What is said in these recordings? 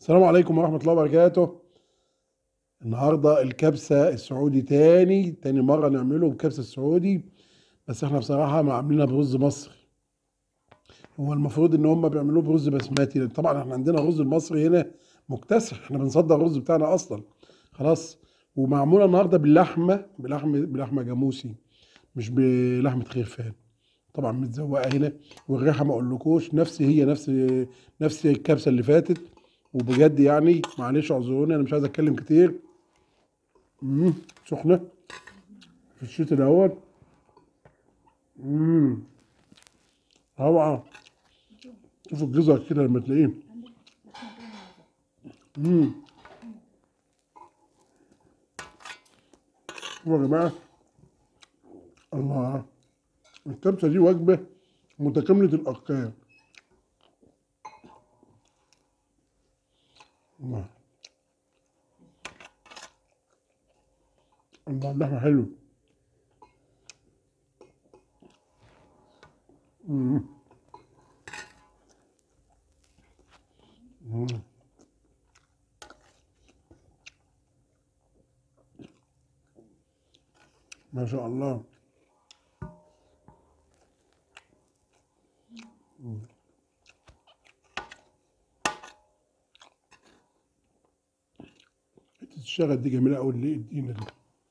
السلام عليكم ورحمة الله وبركاته النهاردة الكبسة السعودي تاني تاني مرة نعمله الكبسة السعودي بس احنا بصراحة ما عاملينها برز مصري هو المفروض ان هم بيعملوه برز بسمتي طبعا احنا عندنا الرز المصري هنا مكتسح احنا بنصدر الرز بتاعنا اصلا خلاص ومعمولة النهاردة باللحمة بلحمة بلحمة جاموسي مش بلحمة خرفان طبعا متزوقة هنا والريحة ما اقولكوش نفس هي نفس نفس الكبسة اللي فاتت وبجد يعني معلش اعذروني انا مش عايز اتكلم كتير مم. سخنة في الشتاء دوت مم. روعة شوف الجزر كده لما تلاقيه مم. شوفوا يا جماعة الله الكبسة دي وجبة متكاملة الأركان الله الله اللحمة حلو مم. مم. ما شاء الله مم. حتة الشغل دي جميلة أوي اللي ادينا دي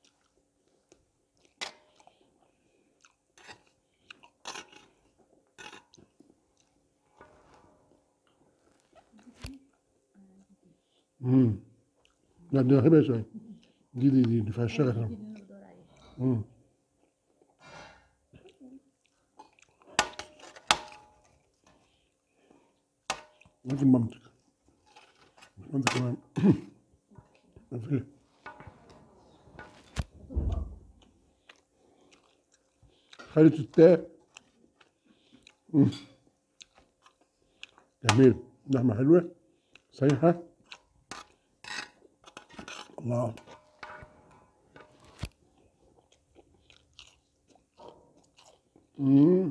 امم لا دي رهيبة شوية دي دي دي, دي فيها الشغل امم ما في المنطق مش منطق كمان ما في خالة التاء مم. جميل لحمة حلوة صحيحة الله مم.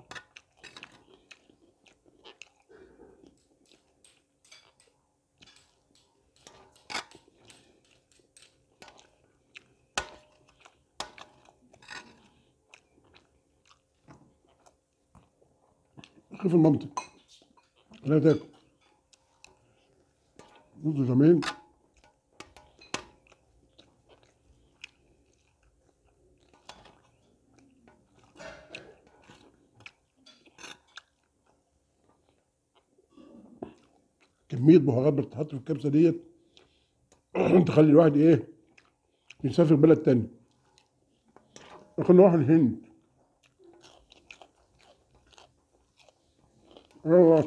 خف المنطق لا تاكل رز جميل كمية بهارات بتتحط في الكبسة ديت تخلي الواحد ايه يسافر بلد تاني ممكن نروح الهند ايوه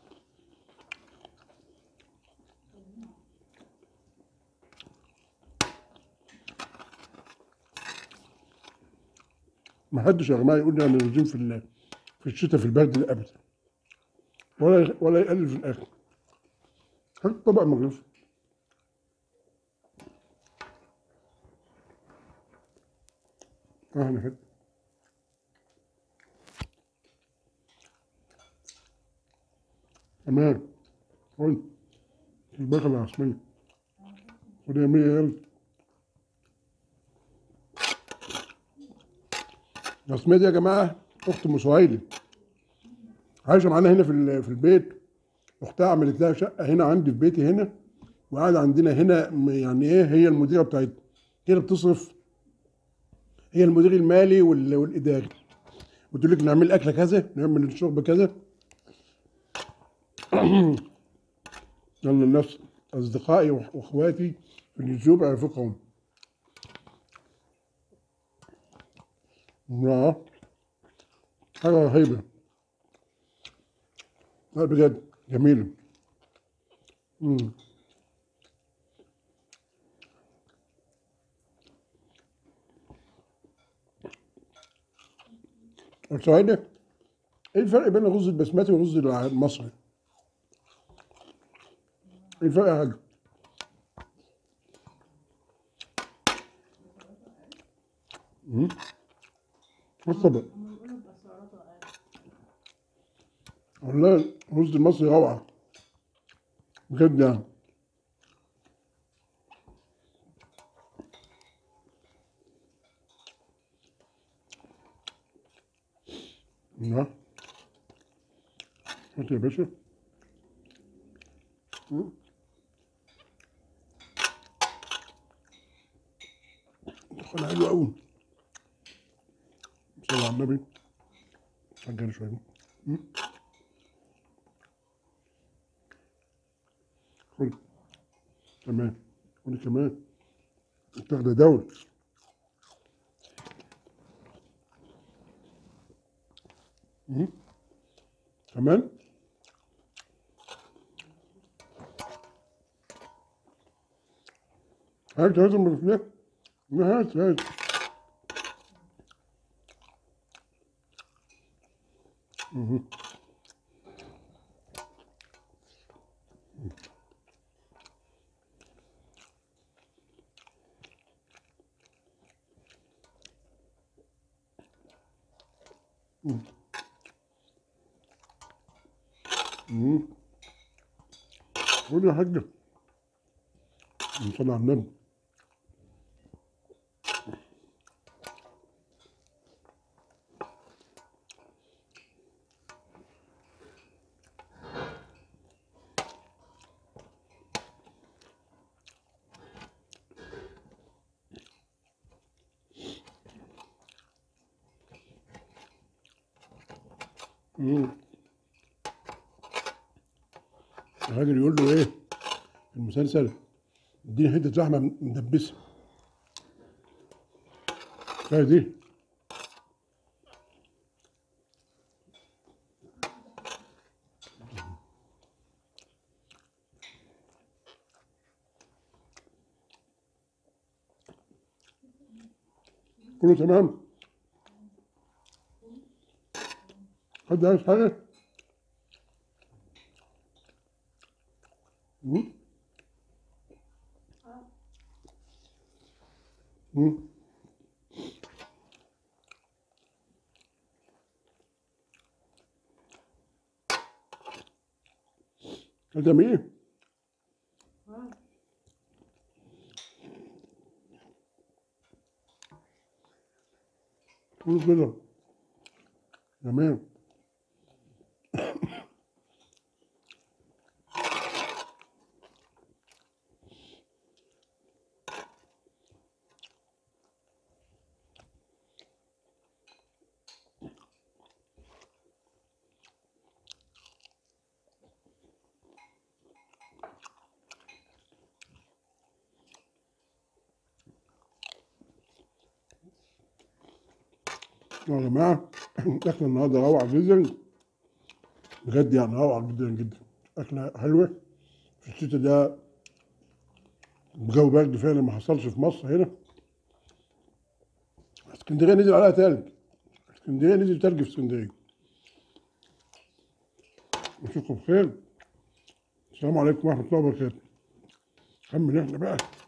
ما حدش يا جماعه يقول لي انا رجيم في ال- في الشتاء في البرد ده ابدا ولا ولا يقلل في الاكل هات طبق مغرفي اهلا حته تمام قول الباقي العصمية خد يا مية يلا العصمية دي يا جماعة أخت أم سهيلة عايشة معانا هنا في ال- في البيت أختها عملت لها شقة هنا عندي في بيتي هنا وقاعدة عندنا هنا م- يعني إيه هي المديرة بتاعتنا هي اللي بتصرف هي المدير المالي وال- والإداري وتقول لك نعمل أكلة كذا نعمل الشرب كذا يلا الناس أصدقائي وأخ- وأخواتي في اليوتيوب أعرفكم لا حاجة رهيبة لا بجد جميلة مم. السؤال ايه الفرق بين الرز البسمتي والرز المصري؟ ايه الفرق يا حاج؟ مم. الطبق والله الرز المصري روعة بجد يعني لا هات يا باشا مم. دخل حلو قوي صلى على النبي سجل شويه مم. خد تمام خد كمان تاخد دول مم. كمان هات هات المرفلات هات هات مهم. مم. خد يا حاجة صلى على النبي مم. الراجل يقول له ايه في المسلسل اديني حته لحمه مدبسه كفايه دي كله تمام حد عايز حاجه مم. مم. هذا مين؟ كله كده تمام يا جماعة أكلة النهاردة روعة جدا بجد يعني روعة جدا جدا أكلة حلوة في الشتا ده الجو برد فعلا ما حصلش في مصر هنا اسكندرية نزل عليها تلج اسكندرية نزل تلج في اسكندرية نشوفكم بخير السلام عليكم ورحمة الله وبركاته كمل احنا بقى